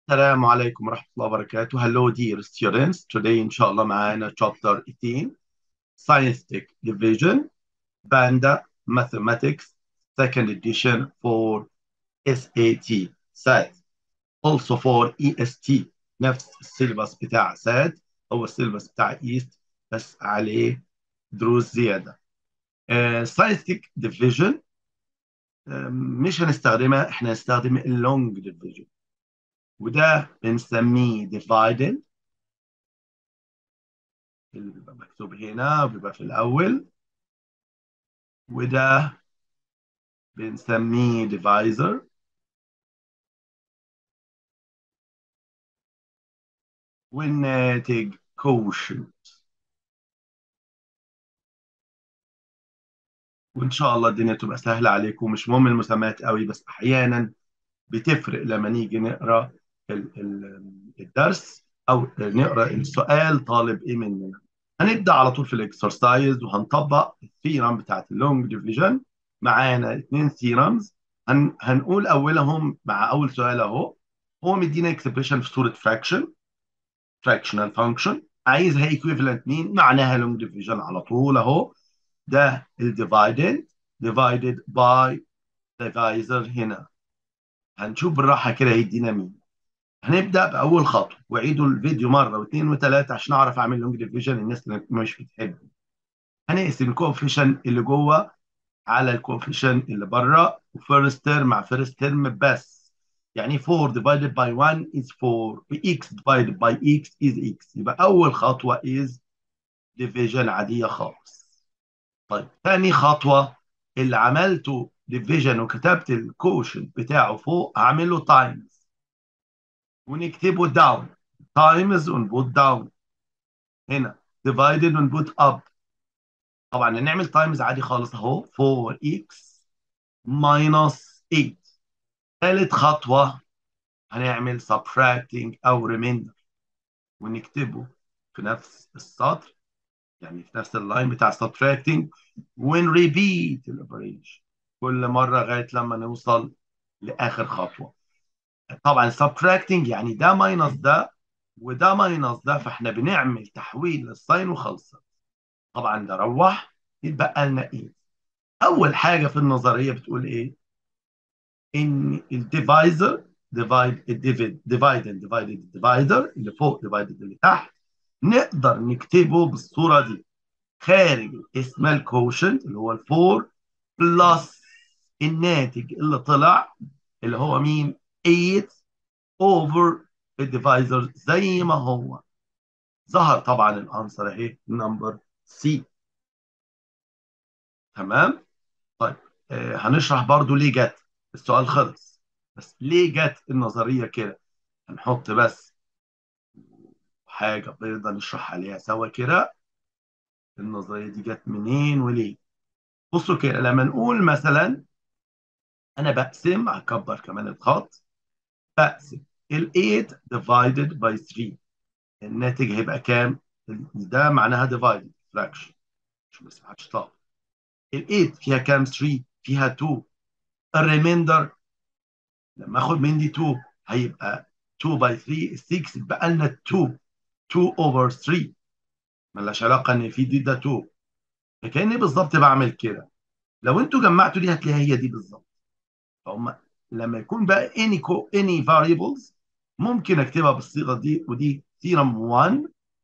السلام عليكم ورحمة الله وبركاته. Hello dear students. Today إن شاء الله معانا chapter 18 Scientific Division Banda Mathematics Second Edition for SAT SAT also for EST نفس السيلبس بتاع SAT هو السيلبس بتاع EAST بس عليه دروس زيادة. Uh, Scientific Division uh, مش هنستخدمها احنا هنستخدم اللونج division وده بنسميه divided اللي بيبقى مكتوب هنا وبيبقى في الأول وده بنسميه divisor والناتج quotient وإن شاء الله الدنيا تبقى سهلة عليكم مش مهم المسميات قوي بس أحيانا بتفرق لما نيجي نقرأ الدرس او نقرا السؤال طالب ايه مننا هنبدا على طول في الاكسرسايز وهنطبق الثيرم بتاعت اللونج ديفيجن معانا اثنين ثيرمز هن هنقول اولهم مع اول سؤال اهو هو مدينا اكسبريشن في صوره فراكشن فراكشنال فانكشن عايزها ايكويفالنت مين معناها لونج ديفيجن على طول اهو ده الديفايدد ديفايدد باي ديفايزر هنا هنشوف بالراحه كده هيدينا مين هنبدا باول خطوه وعيدوا الفيديو مره واثنين وثلاثه عشان اعرف اعمل لونج ديفيجن الناس اللي مش بتحب هنقسم الكوفيشن اللي جوه على الكوفيشن اللي بره وفيرست تيرم مع فيرست تيرم بس يعني 4 divided by 1 is 4 x divided by x is x يبقى اول خطوه is division عاديه خالص طيب ثاني خطوه اللي عملته division وكتبت الكوشن بتاعه فوق هعمل له تايمز ونكتبه down times ونبوت down هنا divided ونبوت up طبعا هنعمل times عادي خالص اهو 4x minus 8 ثالث خطوة هنعمل subtracting أو remainder ونكتبه في نفس السطر يعني في نفس اللاين بتاع subtracting ونريبيت الاوبريشن كل مرة لغاية لما نوصل لآخر خطوة طبعا subtracting يعني ده ماينس ده وده ماينس ده فاحنا بنعمل تحويل للساين وخلصت طبعا ده روح يتبقى لنا ايه اول حاجه في النظريه بتقول ايه ان الديفايزر ديفايد الديفيد ديفايد ديفايد الديفايدر اللي فوق ديفايد اللي تحت نقدر نكتبه بالصوره دي خارج اسم الكوشنت اللي هو الفور بلس الناتج اللي طلع اللي هو مين 8 over الديفايزر زي ما هو ظهر طبعا الانسر اهي نمبر سي تمام طيب آه هنشرح برضو ليه جت السؤال خلص بس ليه جت النظريه كده هنحط بس حاجه بيضه نشرح عليها سوا كده النظريه دي جت منين وليه بصوا كده لما نقول مثلا انا بقسم هكبر كمان الخط بقسم ال 8 divided by 3 الناتج هيبقى كام؟ ده معناها divided fraction مش بس محدش طاق ال 8 فيها كام 3 فيها 2 الريميندر لما اخد من دي 2 هيبقى 2 by 3 6 بقى لنا 2 2 over 3 ملهاش علاقه ان في دي ده 2 فكاني بالظبط بعمل كده لو انتوا جمعتوا دي هتلاقيها هي دي بالظبط فهم لما يكون بقى any co any variables ممكن اكتبها بالصيغه دي ودي theorem 1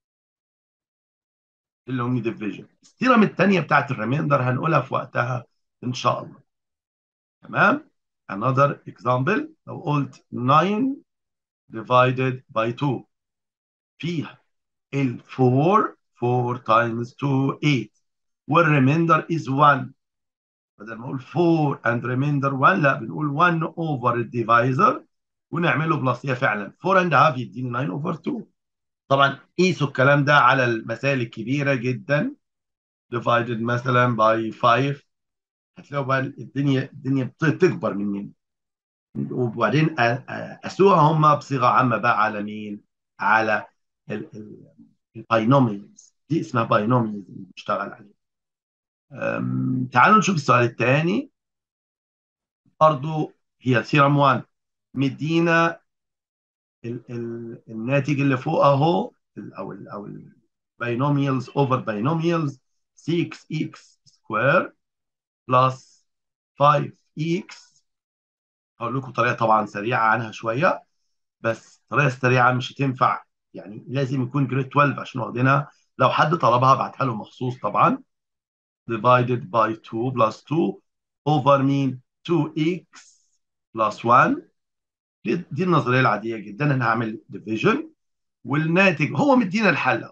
اللي هو division الثيرم الثانيه بتاعت الريميندر هنقولها في وقتها ان شاء الله تمام another example لو قلت 9 divided by 2 فيها ال 4 4 times 2 8 والريميندر is 1 بدل ما اقول 4 and remainder 1 لا بنقول 1 over الديفايزر ونعمله بلس هي فعلا 4 and half يديني 9 over 2 طبعا قيسوا الكلام ده على المسائل الكبيره جدا divided مثلا by 5 هتلاقوا بقى الدنيا الدنيا بتكبر مننا وبعدين قاسوها هم بصيغه عامه بقى على مين؟ على الباينوميالز دي اسمها باينوميالز اللي بنشتغل عليها تعالوا نشوف السؤال الثاني برضو هي ثيرم 1 مدينا ال ال الناتج اللي فوق اهو ال او ال او الباينوميالز اوفر باينوميالز 6x سكوير بلس 5x هقول لكم طريقه طبعا سريعه عنها شويه بس الطريقه السريعه مش هتنفع يعني لازم يكون جريد 12 عشان واخدينها لو حد طلبها ابعتها له مخصوص طبعا divided by 2 plus 2 over مين 2x plus 1 دي, دي النظريه العاديه جدا انا هعمل division والناتج هو مدينا الحل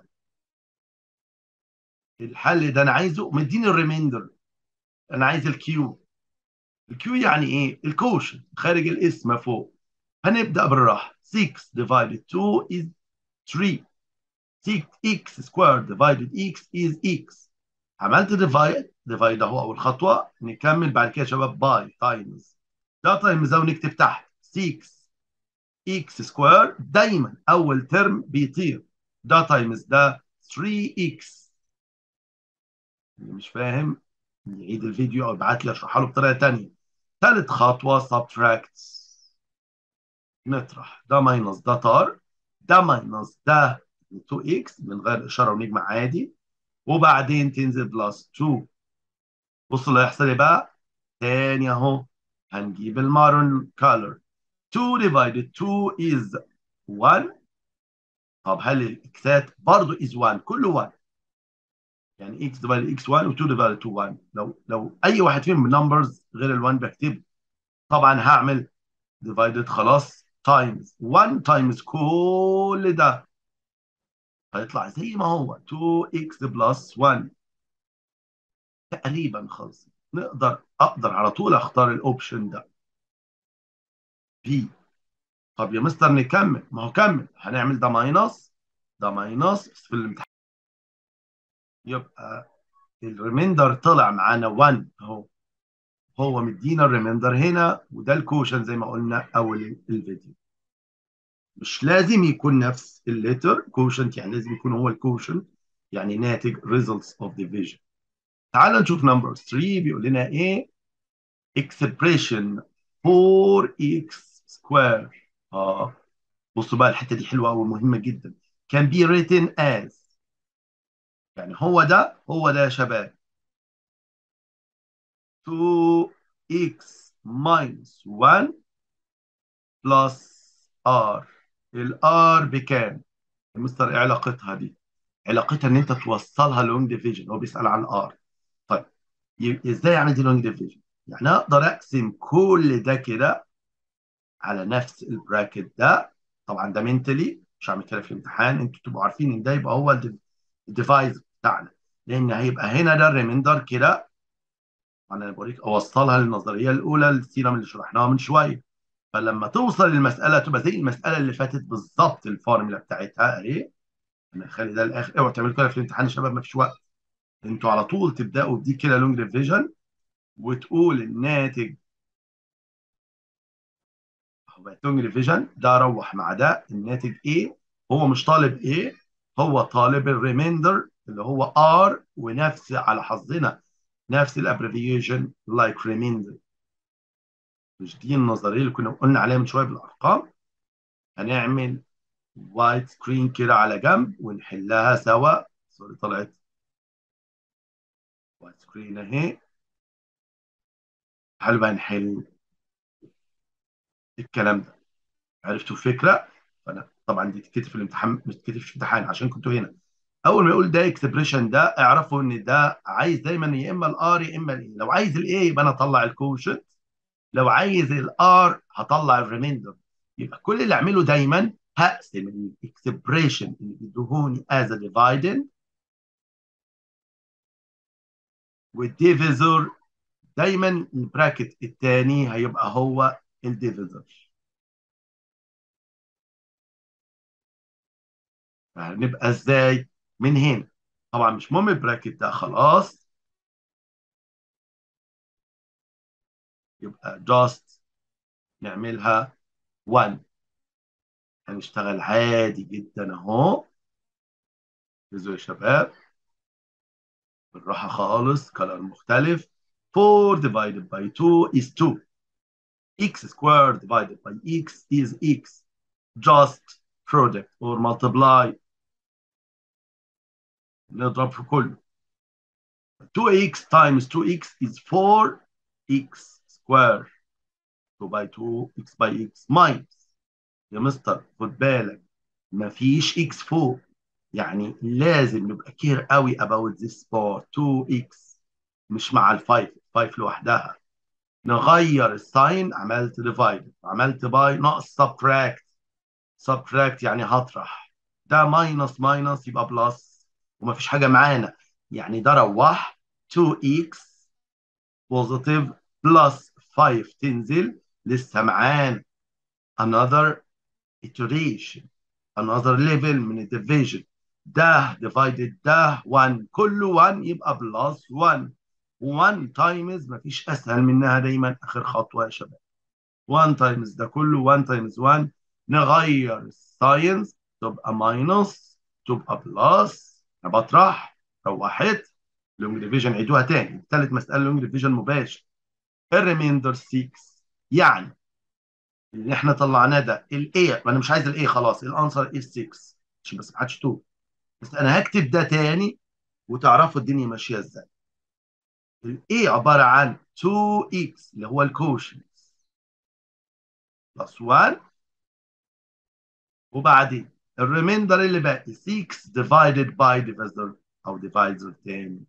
الحل ده انا عايزه مديني الريميندر انا عايز الكيو الكيو يعني ايه الكوشن خارج الاسم فوق هنبدا بالراحه 6 divided 2 is 3 6x squared divided x is x عملت ديفايد ديفايد اهو اول خطوه نكمل بعد كده يا شباب باي تايمز ده تايمز ده ونكتب تحت 6 اكس سكوير دايما اول ترم بيطير ده تايمز ده 3 اكس اللي مش فاهم يعيد الفيديو او يبعت لي اشرحها له بطريقه ثانيه ثالث خطوه سبتراكت نطرح ده ماينس ده طار ده ماينس ده 2 اكس من غير اشاره ونجمع عادي وبعدين تنزل بلس 2 بص اللي هيحصل ايه بقى تاني اهو هنجيب المارون كولر 2 divided 2 is 1 طب هل الاكسات برضه is 1 كله 1 يعني x divided x 1 و 2 divided 2 1 لو لو اي واحد فيهم نمبرز غير ال 1 بكتبه طبعا هعمل divided خلاص times 1 times كل ده هيطلع زي ما هو 2x بلس 1 تقريبا خالص نقدر اقدر على طول اختار الاوبشن ده بي طب يا مستر نكمل ما هو كمل هنعمل ده ماينس ده ماينس بس في الامتحان يبقى الريميندر طلع معانا 1 اهو هو مدينا الريميندر هنا وده الكوشن زي ما قلنا اول الفيديو مش لازم يكون نفس الليتر كوشنت يعني لازم يكون هو الكوشنت يعني ناتج results of division تعال نشوف نمبر 3 بيقول لنا ايه expression 4x square اه بصوا بقى الحته دي حلوه قوي مهمه جدا can be written as يعني هو ده هو ده يا شباب 2x minus 1 plus r الار بكام؟ يا مستر ايه علاقتها دي؟ علاقتها ان انت توصلها لونج ديفيجن هو بيسال عن الار طيب ازاي يعني دي لونج ديفيجن؟ يعني اقدر اقسم كل ده كده على نفس البراكت ده طبعا ده منتلي مش هعمل كده في الامتحان انتوا تبقوا عارفين ان ده يبقى هو الديفايس بتاعنا لان هيبقى هنا ده الريميندر كده انا بوريك اوصلها للنظريه الاولى السيرم اللي شرحناها من شويه فلما توصل للمساله تبقى زي المساله اللي فاتت بالظبط الفورمولا بتاعتها اهي انا خلي ده الاخر اوعوا تعملوا كده في الامتحان يا شباب مفيش وقت انتوا على طول تبداوا بدي كده لونج ديفيجن وتقول الناتج هو لونج ديفيجن ده روح مع ده الناتج ايه هو مش طالب ايه هو طالب الريميندر اللي هو ار ونفس على حظنا نفس الابريفيشن لايك ريميندر مش دي النظريه اللي كنا قلنا عليها من شويه بالارقام هنعمل وايت سكرين كده على جنب ونحلها سوا سوري طلعت وايت سكرين اهي تعالوا بقى نحل الكلام ده عرفتوا الفكره فانا طبعا دي تتكتب في الامتحان مش تتكتب في الامتحان عشان كنتوا هنا اول ما يقول ده اكسبريشن ده اعرفوا ان ده عايز دايما يا اما الار يا اما الاي لو عايز الاي يبقى انا اطلع الكوشنت لو عايز الار هطلع الريميندر يبقى كل اللي اعمله دايما هقسم الاكسبريشن اللي بيدوهوني از ديفايدند والديفيزور دايما البراكت الثاني هيبقى هو الديفيزور فهنبقى ازاي من هنا طبعا مش مهم البراكت ده خلاص يبقى just نعملها 1 هنشتغل عادي جدا اهو ركزوا يا شباب بالراحة خالص كلر مختلف 4 divided by 2 is 2 x squared divided by x is x just product or multiply نضرب في كله 2x times 2x is 4x square 2 by 2 x by x minus يا مستر خد بالك مفيش x فوق يعني لازم نبقى كير قوي about this part 2x مش مع ال 5 5 لوحدها نغير الساين عملت ديفايد عملت باي ناقص سبتراكت سبتراكت يعني هطرح ده ماينس ماينس يبقى بلس ومفيش حاجه معانا يعني ده روح 2x بوزيتيف بلس 5 تنزل لسه معانا another iteration another level من الديفيجن ده divided ده 1 كله 1 يبقى بلس 1 1 تايمز مفيش اسهل منها دايما اخر خطوه يا شباب 1 تايمز ده كله 1 تايمز 1 نغير الساينس تبقى ماينس تبقى بلس انا بطرح روحت لونج ديفيجن عيدوها تاني ثالث مساله لونج ديفيجن مباشر الريميندر 6 يعني اللي احنا طلعناه ده الاي ما انا مش عايز الاي خلاص الانسر از 6 عشان بس ما حدش توه بس انا هكتب ده تاني وتعرفوا الدنيا ماشيه ازاي الاي عباره عن 2x اللي هو الكوشنت بلس 1 وبعدين الريميندر اللي باقي 6 divided by divisor او divisor تاني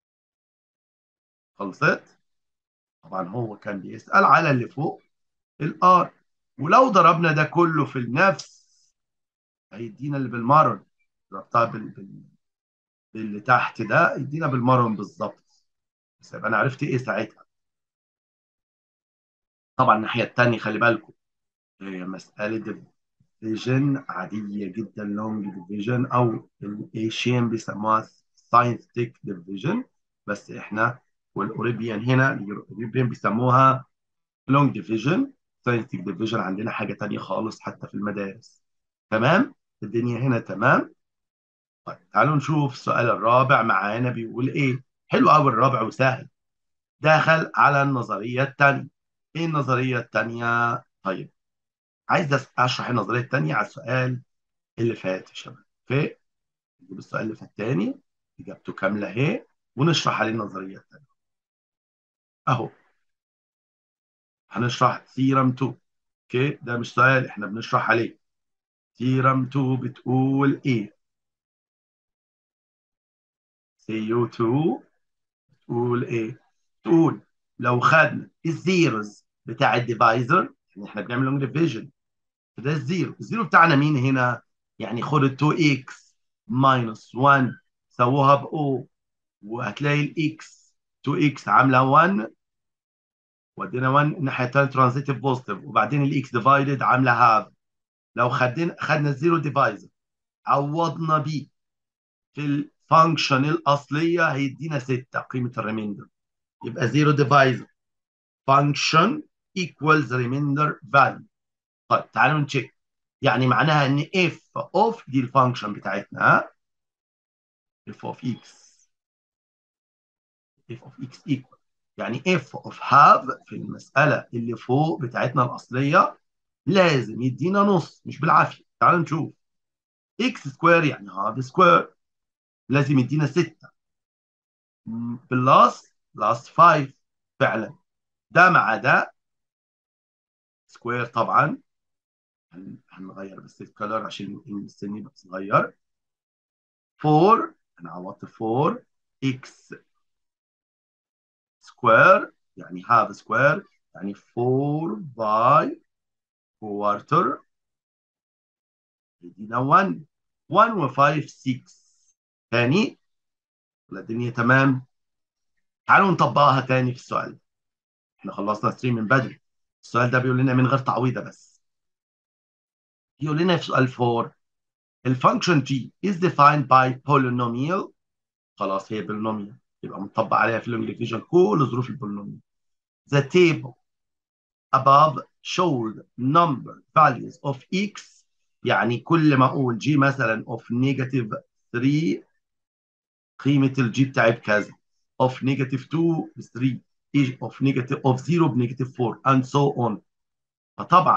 خلصت طبعا هو كان بيسأل على اللي فوق الار ولو ضربنا ده كله في النفس هيدينا اللي بالمرن ضربتها بال... بال... باللي تحت ده يدينا بالمرن بالظبط بس يبقى انا عرفت ايه ساعتها طبعا الناحيه الثانيه خلي بالكم هي مساله ديفيجن عاديه جدا لونج ديفيجن او الايشين بيسموها ساينتيك ديفيجن بس احنا والاوروبيان هنا الاوروبيان بيسموها لونج ديفيجن ساينتيك ديفيجن عندنا حاجه ثانيه خالص حتى في المدارس تمام الدنيا هنا تمام طيب تعالوا نشوف السؤال الرابع معانا بيقول ايه حلو قوي الرابع وسهل دخل على النظريه الثانيه ايه النظريه الثانيه طيب عايز اشرح النظريه الثانيه على السؤال اللي فات يا شباب اوكي نجيب السؤال اللي فات تاني اجابته كامله اهي ونشرح عليه النظريه الثانيه اهو هنشرح ثيرم 2 اوكي ده مش سؤال احنا بنشرح عليه ثيرم 2 بتقول ايه سيو 2 تقول ايه تقول لو خدنا الزيروز بتاع الديفايزر يعني احنا بنعمل لونج ديفيجن ده الزيرو الزيرو بتاعنا مين هنا يعني خد ال 2 اكس ماينس 1 سووها ب او وهتلاقي الاكس 2 اكس عامله 1 ودينا 1 الناحيه الثانيه ترانزيتيف بوزيتيف وبعدين الاكس ديفايدد عامله هاف لو خدنا خدنا الزيرو ديفايزر عوضنا بيه في الفانكشن الاصليه هيدينا 6 قيمه الريميندر يبقى زيرو ديفايزر فانكشن equals remainder value طيب تعالوا نتشيك يعني معناها ان اف اوف دي الفانكشن بتاعتنا اف اوف اكس اف اوف اكس equal يعني اف اوف هاف في المساله اللي فوق بتاعتنا الاصليه لازم يدينا نص مش بالعافيه تعالوا نشوف اكس سكوير يعني هاف سكوير لازم يدينا 6 بلس بلس 5 فعلا ده مع ده سكوير طبعا هنغير بس الكلر عشان السن يبقى صغير 4 انا عوضت 4 اكس سكوير يعني هاف سكوير يعني 4 باي كوارتر يدينا 1 1 و5 6 تاني الدنيا تمام تعالوا نطبقها تاني في السؤال احنا خلصنا 3 من بدري السؤال ده بيقول لنا من غير تعويضه بس يقول لنا في سؤال 4 الفانكشن g is defined by polynomial خلاص هي polynomial يبقى مطبق عليها في اللونج ديفيجن كل ظروف البولينوميال the table above showed number values of x يعني كل ما اقول g مثلا of negative 3 قيمه الجي بتاعي بكذا of negative 2 ب 3 of negative of 0 بنيجاتيف 4 and so on فطبعا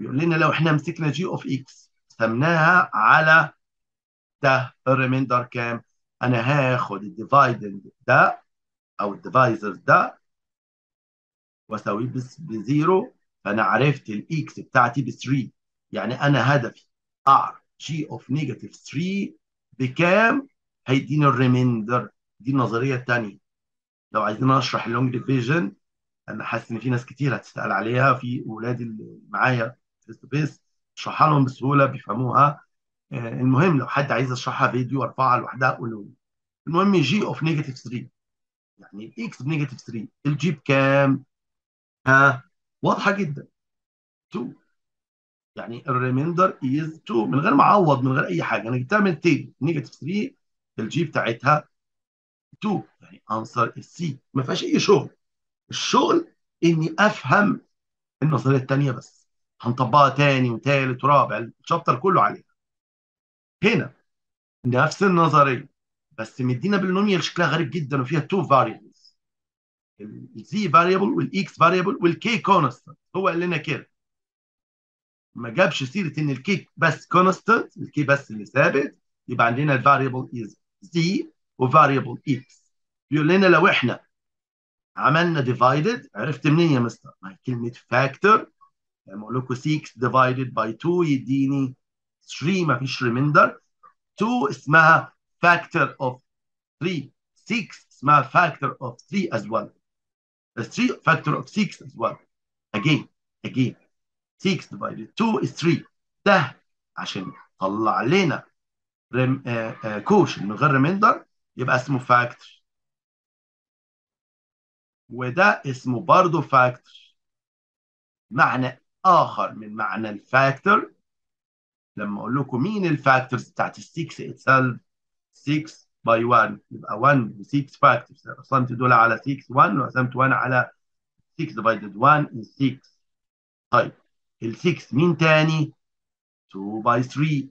بيقول لنا لو احنا مسكنا جي اوف اكس قسمناها على ده الريميندر كام انا هاخد الديفايدند ده او الديفايزر ده واساويه بزيرو فانا عرفت الاكس بتاعتي ب 3 يعني انا هدفي اعرف جي اوف نيجاتيف 3 بكام هيديني الريميندر دي النظريه الثانيه لو عايزين نشرح اللونج ديفيجن انا حاسس ان في ناس كتير هتسال عليها في اولادي اللي معايا فيس تو فيس اشرحها لهم بسهوله بيفهموها المهم لو حد عايز اشرحها فيديو ارفعها لوحدها قولوا لي المهم جي اوف نيجاتيف 3 يعني الاكس بنيجاتيف 3 الجي بكام؟ ها واضحه جدا 2 يعني الريميندر از 2 من غير ما اعوض من غير اي حاجه انا جبتها من التيبل نيجاتيف 3 الجي بتاعتها 2 يعني انسر السي ما فيهاش اي شغل الشغل اني افهم النظريه الثانيه بس هنطبقها تاني وثالث ورابع الشابتر كله عليها هنا نفس النظريه بس مدينا بالنوميال شكلها غريب جدا وفيها تو فاريبلز الزي فاريبل والاكس فاريبل والكي كونستنت هو قال لنا كده ما جابش سيره ان الكي بس كونستنت الكي بس اللي ثابت يبقى عندنا الفاريبل از زي وفاريبل اكس بيقول لنا لو احنا عملنا ديفايدد عرفت منين يا مستر؟ ما هي كلمه فاكتور لما اقول لكم 6 ديفايدد باي 2 يديني 3 ما فيش ريميندر 2 اسمها factor of 3 6 اسمها factor of 3 as well 3 factor of 6 as well again again 6 divided 2 is 3 ده عشان طلع لنا رم... آه آه كوشن من غير ريميندر يبقى اسمه فاكتور وده اسمه برضه فاكتور معنى اخر من معنى الفاكتور لما اقول لكم مين الفاكتورز بتاعت ال 6 itself 6 باي 1 يبقى 1 و 6 فاكتورز قسمت دول على 6 1 وقسمت 1 على 6 ديفايدد 1 is 6 طيب ال 6 مين تاني؟ 2 باي 3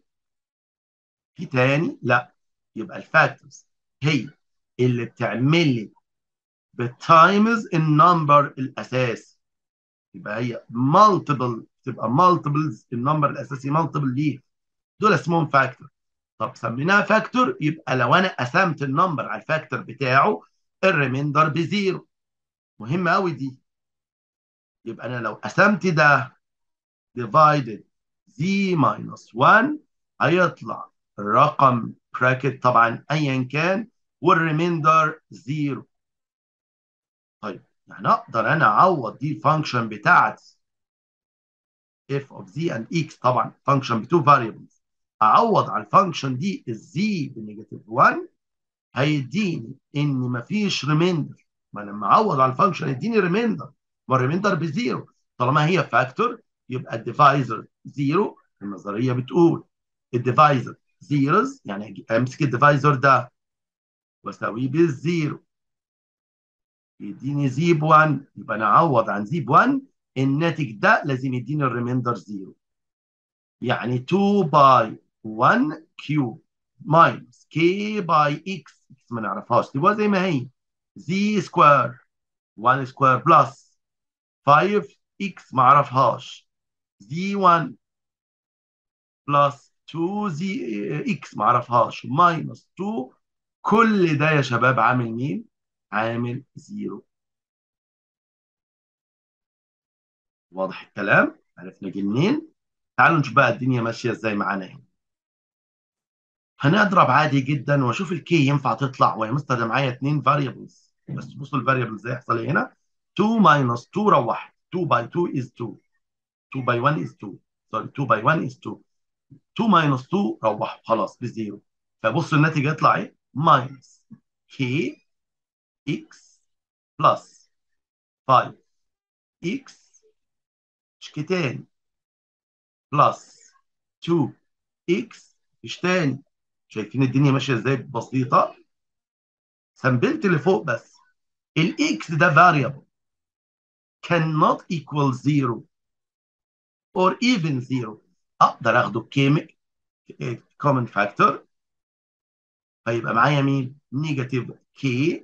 في تاني؟ لا يبقى الفاكتورز هي اللي بتعمل لي بالتايمز النمبر الاساسي يبقى هي مالتيبل تبقى مالتيبلز النمبر الاساسي مالتيبل ليه دول اسمهم فاكتور طب سميناها فاكتور يبقى لو انا قسمت النمبر على الفاكتور بتاعه الريميندر بزيرو مهمه قوي دي يبقى انا لو قسمت ده divided z minus 1 هيطلع الرقم براكت طبعا ايا كان والريميندر زيرو طيب يعني اقدر انا اعوض دي الفانكشن بتاعتي f of z and x طبعا فانكشن بتو variables اعوض على الفانكشن دي الزي بنيجاتيف 1 هيديني ان مفيش ريميندر ما لما اعوض على الفانكشن يديني ريميندر والريميندر بزيرو طالما هي فاكتور يبقى الديفايزر زيرو النظريه بتقول الديفايزر زيروز يعني امسك الديفايزر ده واساويه بالزيرو يديني زيب 1 يبقى انا اعوض عن زيب 1 الناتج ده لازم يديني الريميندر زيرو يعني 2 باي 1 كيوب ماينس كي باي اكس ما نعرفهاش تبقى زي ما هي زي سكوير 1 سكوير بلس 5 اكس ما اعرفهاش زي 1 بلس 2 زي اكس ما اعرفهاش ماينس 2 كل ده يا شباب عامل مين؟ عامل زيرو واضح الكلام؟ عرفنا جه منين؟ تعالوا نشوف بقى الدنيا ماشيه ازاي معانا هنا. هنضرب عادي جدا واشوف الكي ينفع تطلع ويا مستر ده معايا اثنين فاريبلز بس بصوا الفاريبلز ازاي هيحصل ايه هنا 2 ماينس 2 روحت 2 باي 2 is 2 2 باي 1 is 2 سوري 2 باي 1 is 2 2 ماينس 2 روح خلاص بزيرو فبصوا الناتج يطلع ايه ماينس كي اكس بلس 5 اكس مش كي تاني بلس 2 اكس مش تاني شايفين الدنيا ماشيه ازاي بسيطه سمبلت اللي فوق بس الاكس ده variable cannot equal zero or even zero اقدر اخده كومن فاكتور فيبقى معايا مين نيجاتيف كي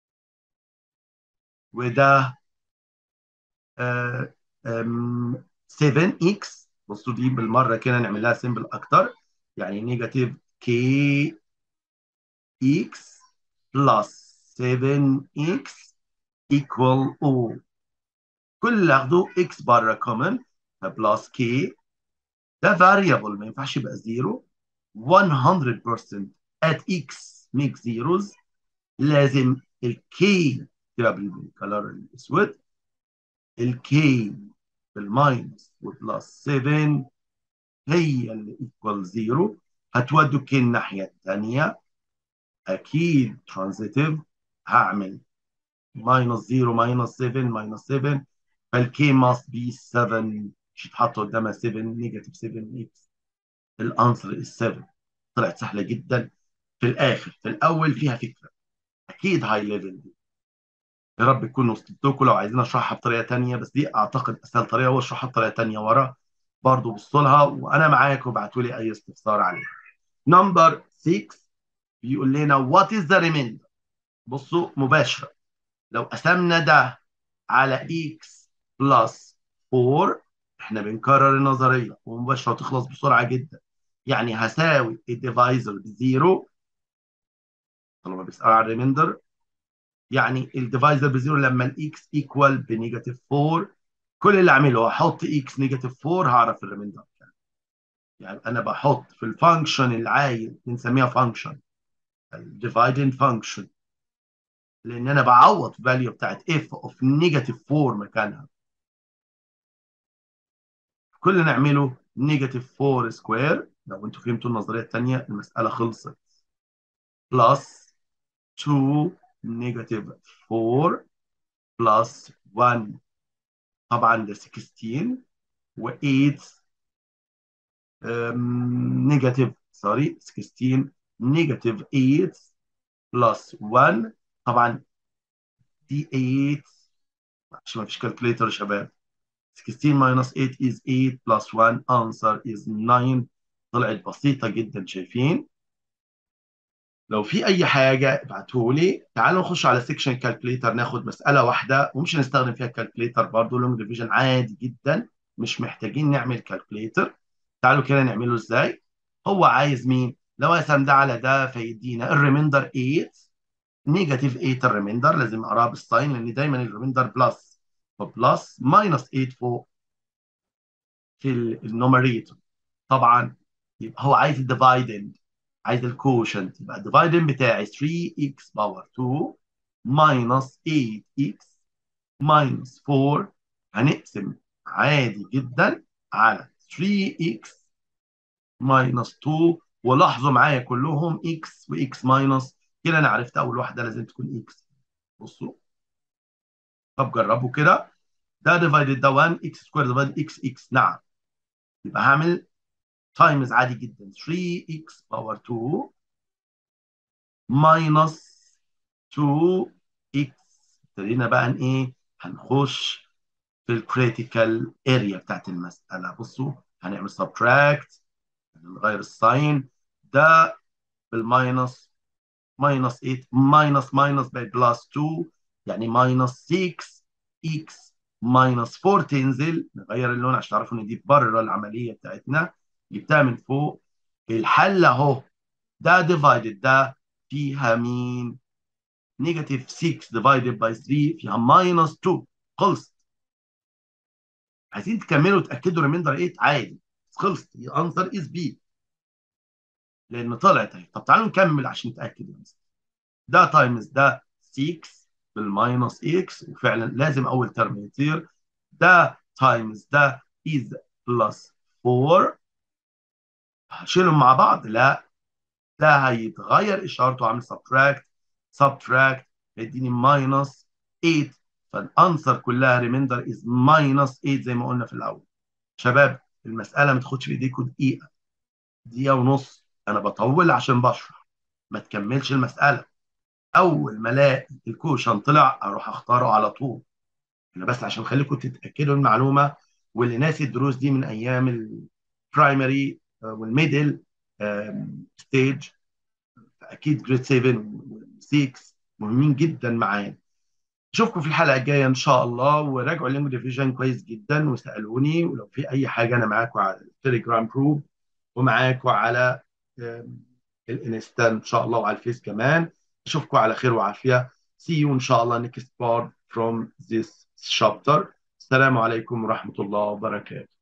وده 7x بصوا دي بالمره كده نعمل لها سيمبل اكتر يعني نيجاتيف كي اكس بلس 7x equal O كل اللي اخده x بره كومن بلس k ده variable ما ينفعش يبقى زيرو 100% at x make zeros لازم الكي تبقى بالكلر الاسود الكي بالماينس وبلس 7 هي اللي ايكوال زيرو هتودوا كي الناحيه الثانيه اكيد ترانزيتيف هعمل ماينس 0 ماينس 7 ماينس 7 فالكي ماست بي 7 مش هتحط قدامها 7 نيجاتيف 7 اكس الانسر از 7 طلعت سهله جدا في الاخر في الاول فيها فكره اكيد هاي ليفل دي يا رب تكونوا وصلتوا لو عايزين اشرحها بطريقه ثانيه بس دي اعتقد اسهل طريقه هو اشرحها بطريقه ثانيه ورا برضه بصوا لها وانا معاك وابعتوا لي اي استفسار عليها نمبر 6 بيقول لنا وات از ذا ريميندر بصوا مباشره لو قسمنا ده على x بلس 4 احنا بنكرر النظريه ومباشره تخلص بسرعه جدا يعني هساوي الديفايزر بزيرو طالما بيسأل على الريميندر يعني الديفايزر بزيرو لما الاكس ايكوال بنيجاتيف 4 كل اللي اعمله هحط اكس نيجاتيف 4 هعرف الريميندر يعني. يعني انا بحط في الفانكشن اللي عايز بنسميها فانكشن الديفايدنج فانكشن لان انا بعوض فاليو بتاعت اف اوف نيجاتيف 4 مكانها كل اللي نعمله نيجاتيف 4 سكوير لو انتوا فهمتوا النظريه الثانيه المساله خلصت بلس 2 نيجاتيف 4 بلس 1 طبعا ده 16 و8 نيجاتيف سوري 16 نيجاتيف 8 بلس 1 طبعا دي 8 عشان ما فيش كالكوليتر يا شباب 16 minus 8 is 8 plus 1 answer is 9 طلعت بسيطة جدا شايفين لو في أي حاجة ابعتوا لي تعالوا نخش على سيكشن كالكوليتر ناخد مسألة واحدة ومش هنستخدم فيها كالكوليتر برضه لونج ديفيجن عادي جدا مش محتاجين نعمل كالكوليتر تعالوا كده نعمله ازاي هو عايز مين لو قسم ده على ده فيدينا الريميندر 8 نيجاتيف 8 الريميندر لازم اقراها بالساين لان دايما الريميندر بلس فبلس ماينس 8 فوق في النوميريتور طبعا يبقى هو عايز الديفايدند عايز الكوشنت يبقى الديفايدند بتاعي 3x باور 2 ماينس 8x ماينس 4 هنقسم عادي جدا على 3x ماينس 2 ولاحظوا معايا كلهم x وx ماينس كده انا عرفت اول واحده لازم تكون x بصوا طب جربوا كده ده ديفايدد ده 1 x سكوير ديفايد x x نعم يبقى هعمل تايمز عادي جدا 3x باور 2 ماينس 2x ابتدينا بقى ان ايه هنخش في الكريتيكال اريا بتاعت المساله بصوا هنعمل سبتراكت نغير الساين ده بالماينس ماينس 8 ماينس ماينس بقت بلس 2 يعني ماينس 6 اكس ماينس 4 تنزل نغير اللون عشان تعرفوا ان دي بره العمليه بتاعتنا جبتها من فوق الحل اهو ده ديفايدد ده فيها مين؟ نيجاتيف 6 ديفايدد باي 3 فيها ماينس 2 خلصت عايزين تكملوا تاكدوا ريميندر 8 عادي خلصت الانسر از بي لان طلعت اهي طب تعالوا نكمل عشان نتاكد يا مستر ده تايمز ده 6 بالماينس اكس وفعلا لازم اول ترم يطير ده تايمز ده از بلس 4 هشيلهم مع بعض لا ده هيتغير اشارته عامل سبتراكت سبتراكت هيديني ماينس 8 فالانسر كلها ريميندر از ماينس 8 زي ما قلنا في الاول شباب المساله ما تاخدش في ايديكم دقيقه دقيقه ونص انا بطول عشان بشرح ما تكملش المساله اول ما الاقي الكوشن طلع اروح اختاره على طول انا بس عشان اخليكم تتاكدوا المعلومه واللي ناسي الدروس دي من ايام البرايمري والميدل ستيج اكيد جريد 7 و6 مهمين جدا معانا اشوفكم في الحلقه الجايه ان شاء الله وراجعوا اللينك ديفيجن كويس جدا وسالوني ولو في اي حاجه انا معاكم على التليجرام جروب ومعاكم على آم، الانستا ان شاء الله وعلى الفيس كمان اشوفكم على خير وعافيه see you ان شاء الله next part from this chapter السلام عليكم ورحمه الله وبركاته